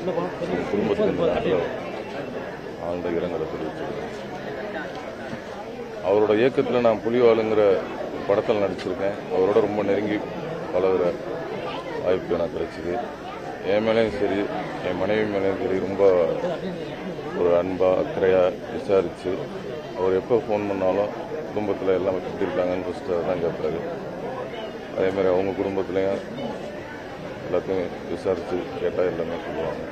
குடும்பத்தின் சார்பில் ஆழ்ந்த இரங்கலை தெரிவிச்சிருக்கேன் அவரோட இயக்கத்தில் நான் புலிவாளுங்கிற படத்தில் நடிச்சிருக்கேன் அவரோட ரொம்ப நெருங்கி பழகுற வாய்ப்பு எனக்கு கிடைச்சிது என் மேலேயும் சரி என் மனைவி மேலேயும் சரி ரொம்ப ஒரு அன்பா அக்கறையா விசாரிச்சு அவர் எப்போ ஃபோன் பண்ணாலும் குடும்பத்தில் எல்லாம் எப்படி இருக்காங்கன்னு ஃபஸ்ட்டு தான் கேட்பாரு அதே மாதிரி அவங்க குடும்பத்துலேயும் எல்லாத்தையும் விசாரித்து கேட்டால் எல்லாமே சொல்லுவாங்க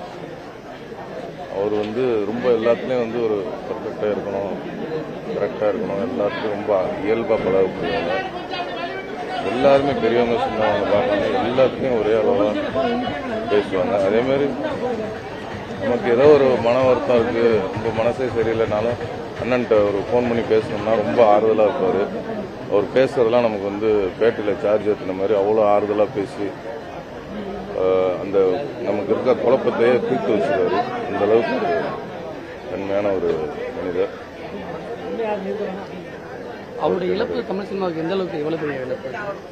அவர் வந்து ரொம்ப எல்லாத்துலேயும் வந்து ஒரு பர்ஃபெக்டாக இருக்கணும் கரெக்டாக இருக்கணும் எல்லாத்துக்கும் ரொம்ப இயல்பாக பழகக்கூடியவங்க எல்லாருமே பெரியவங்க சின்னவங்க பார்க்காம எல்லாத்துலேயும் ஒரே அளவாக பேசுவாங்க அதே மாதிரி நமக்கு ஏதோ ஒரு மன வருத்தம் இருக்கு ரொம்ப மனசே சரியில்லைனாலும் அண்ணன்ட்ட ஒரு ஃபோன் பண்ணி பேசணும்னா ரொம்ப ஆறுதலாக இருப்பார் அவர் பேசுறதெல்லாம் நமக்கு வந்து பேட்டியில் சார்ஜ் ஏற்றின மாதிரி அவ்வளோ ஆறுதலாக பேசி ஆஹ், அந்த நமக்கு இருக்க குழப்பத்தையே தீர்த்து வச்சுருவாரு அந்த அளவுக்கு ஒரு தன்மையான ஒரு மனிதர் அவருடைய இழப்பு தமிழ் சினிமாவுக்கு எந்த அளவுக்கு எவ்வளவு பெரிய இழப்பு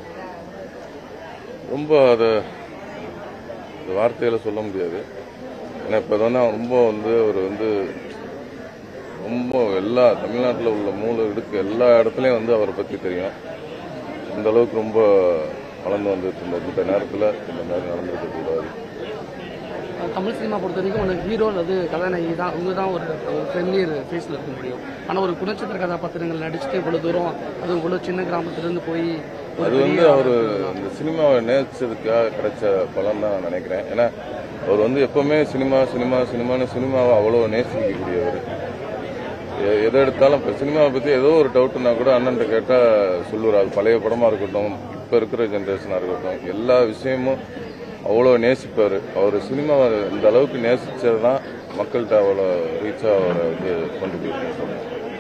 ரொம்ப அதை இந்த வார்த்தையில சொல்ல முடியாது ஏன்னா இப்போ வந்து அவன் ரொம்ப வந்து அவர் வந்து ரொம்ப எல்லா தமிழ்நாட்டில் உள்ள மூளை இடுக்கு எல்லா இடத்துலையும் வந்து அவரை பற்றி தெரியும் இந்த அளவுக்கு ரொம்ப வளர்ந்து வந்துட்டு இருந்த இந்த நேரத்தில் இந்த மாதிரி நடந்திருக்க கூடாது தமிழ் சினிமா பொறுத்த வரைக்கும் ஒரு ஹீரோ அல்லது கதாநாயகி தான் அவங்க தான் ஒரு ஃபெமிலியர் ஃபேஸில் இருக்க முடியும் ஆனால் ஒரு குணச்சித்திர கதாபாத்திரங்கள் நடிச்சுட்டு இவ்வளோ தூரம் அது இவ்வளோ சின்ன கிராமத்திலிருந்து போய் ஒரு அது வந்து அவர் இந்த சினிமாவை நேசிச்சதுக்காக கிடைச்ச பலன் தான் நான் நினைக்கிறேன் ஏன்னா அவர் வந்து எப்பவுமே சினிமா சினிமா சினிமான்னு சினிமாவை அவ்வளோ நேசிக்கக்கூடியவர் எ- எதை எடுத்தாலும் இப்போ சினிமாவை பற்றி ஏதோ ஒரு டவுட்னா கூட அண்ணன்ட்ட கேட்டால் சொல்லுவார் அது பழைய படமாக இருக்கட்டும் இப்போ இருக்கிற ஜென்ரேஷனாக இருக்கட்டும் எல்லா விஷயமும் அவ்வளோ நேசிப்பார் அவர் சினிமாவை இந்த அளவுக்கு நேசிச்சது தான் மக்கள்கிட்ட அவ்வளோ ரீச்சாக அவரை வந்து கொண்டு போயிருக்கேன் சொல்லுவேன்